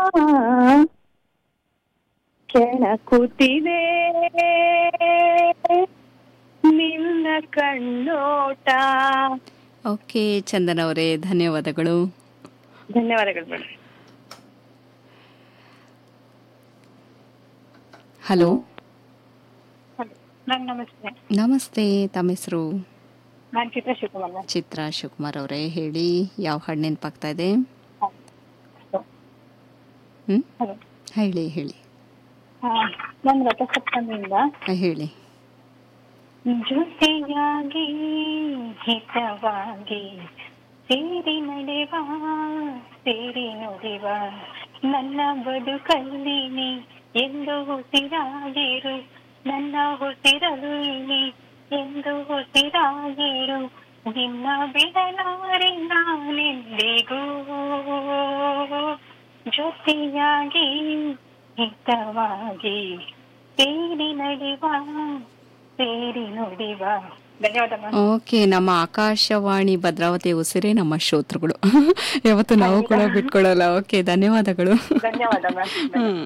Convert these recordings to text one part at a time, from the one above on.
ಕೆಣಕುತ್ತಿದೆ ನಿನ್ನ ಕಣ್ಣೋಟ ಓಕೆ ಚಂದನ್ ಅವರೇ ಧನ್ಯವಾದಗಳು ಧನ್ಯವಾದಗಳು ಮೇಡಮ್ ಹಲೋ ಮ್ಯಾಮ್ ನಮಸ್ತೆ ನಮಸ್ತೆ ತಮ್ಮ ಹೆಸರು ನಾನು ಚಿತ್ರ ಶಿವಕುಮಾರ್ ಮ್ಯಾಮ್ ಚಿತ್ರಾ ಶಿವಕುಮಾರ್ ಅವರೇ ಹೇಳಿ ಯಾವ ಹಾಡು ನೆನಪಾಗ್ತಾ ಇದೆ ಹ್ಮ್ ಹಲೋ ಹೇಳಿ ಹೇಳಿ ನಾನು ರಥಸಪ್ತಮಿಯಿಂದ ಆ, ಹೇಳಿ ಜೊತೆಯಾಗಿ ಹಿತವಾಗಿ ಸೇರಿ ನಡೆವ ಸೇರಿ ನುಡಿವ ನನ್ನ ಬದುಕಲ್ಲಿ ನೀ ಎಂದು ಉಸಿರಾಗಿರು ನನ್ನ ಉಸಿರಲು ನೀ ಎಂದು ಉಸಿರಾಗಿರು ನಿನ್ನ ಬಿಡಲಾರೆ ನಾನೆಂದಿಗೂ ಜೊತೆಯಾಗಿ ಹಿತವಾಗಿ ಸೇರಿ ನಡೆವ ಸೇರಿ ನುಡಿವ ಧನ್ಯವಾದ ಮ್ಯಾಮ್ ಓಕೆ ನಮ್ಮ ಆಕಾಶವಾಣಿ ಭದ್ರಾವತಿ ಉಸಿರೇ ನಮ್ಮ ಶ್ರೋತೃಗಳು ಯಾವತ್ತು ನಾವು ಕೂಡ ಬಿಟ್ಕೊಳ್ಳಲ್ಲ ಓಕೆ ಧನ್ಯವಾದಗಳು ಧನ್ಯವಾದ ಮ್ಯಾಮ್ ಹ್ಮ್.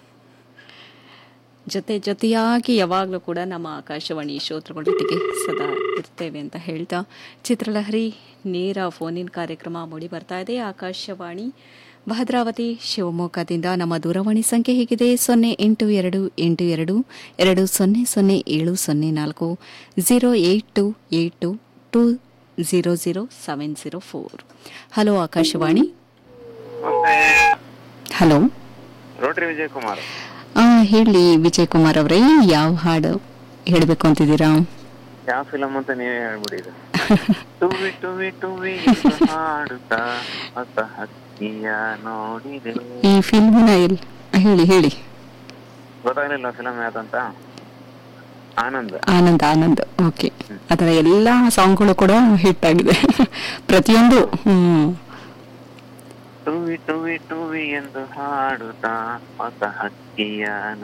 ಜೊತೆ ಜೊತೆಯಾಗಿ ಯಾವಾಗಲೂ ಕೂಡ ನಮ್ಮ ಆಕಾಶವಾಣಿ ಶ್ರೋತೃಗಳೊಟ್ಟಿಗೆ ಸದಾ ಇರ್ತೇವೆ ಅಂತ ಹೇಳ್ತಾ ಚಿತ್ರಲಹರಿ ನೇರ ಫೋನಿನ್ ಕಾರ್ಯಕ್ರಮ ಮೂಡಿ ಬರ್ತಾ ಇದೆ ಆಕಾಶವಾಣಿ ಭದ್ರಾವತಿ ಶಿವಮೊಗ್ಗದಿಂದ ನಮ್ಮ ದೂರವಾಣಿ ಸಂಖ್ಯೆ ಹೀಗಿದೆ ಸೊನ್ನೆ ಎಂಟು ಎರಡು ಎಂಟು ಎರಡು ಎರಡು ಸೊನ್ನೆ ಸೊನ್ನೆ ಏಳು ಸೊನ್ನೆ ನಾಲ್ಕು zero eight two eight two two zero zero seven zero four hello Akashvani ಮತ್ತೆ ಹಲೋ ರೋಟರಿ ವಿಜಯ್ ಕುಮಾರ್ ಆ, ಹೇಳಿ ವಿಜಯ್ ಕುಮಾರ್ ಅವರೇ ಯಾವ ಹಾಡು ಹೇಳಬೇಕು ಅಂತಿದ್ದೀರಾ ಯಾವ ಫಿಲಮ್ ಅಂತ ನೀವೇ ಹೇಳ್ಬಿಡಿ ಇದು ಟುವಿ ಟುವಿ ಟುವಿ ಎಂದು ಹಾಡುತ್ತಾ ಹೊಸ ಹಕ್ಕಿಯ ನೋಡಿದೆ ಈ ಫಿಲ್ಮಿನ ಎಲ್ ಹೇಳಿ ಹೇಳಿ ಗೊತ್ತಾಗ್ಲಿಲ್ಲ ಫಿಲಮ್ ಯಾವ್ದಂತ ಆನಂದ್ ಆನಂದ್ ಆನಂದ್ ಓಕೆ ಅದರ ಎಲ್ಲ ಸಾಂಗ್ಗಳು ಕೂಡ ಹಿಟ್ ಆಗಿದೆ ಪ್ರತಿಯೊಂದು ಹ್ಮ್ ಟುವಿ ಟುವಿ ಟುವಿ ಎಂದು ಹಾಡುತ್ತಾ ಹೊಸ ಹಕ್ಕಿಯ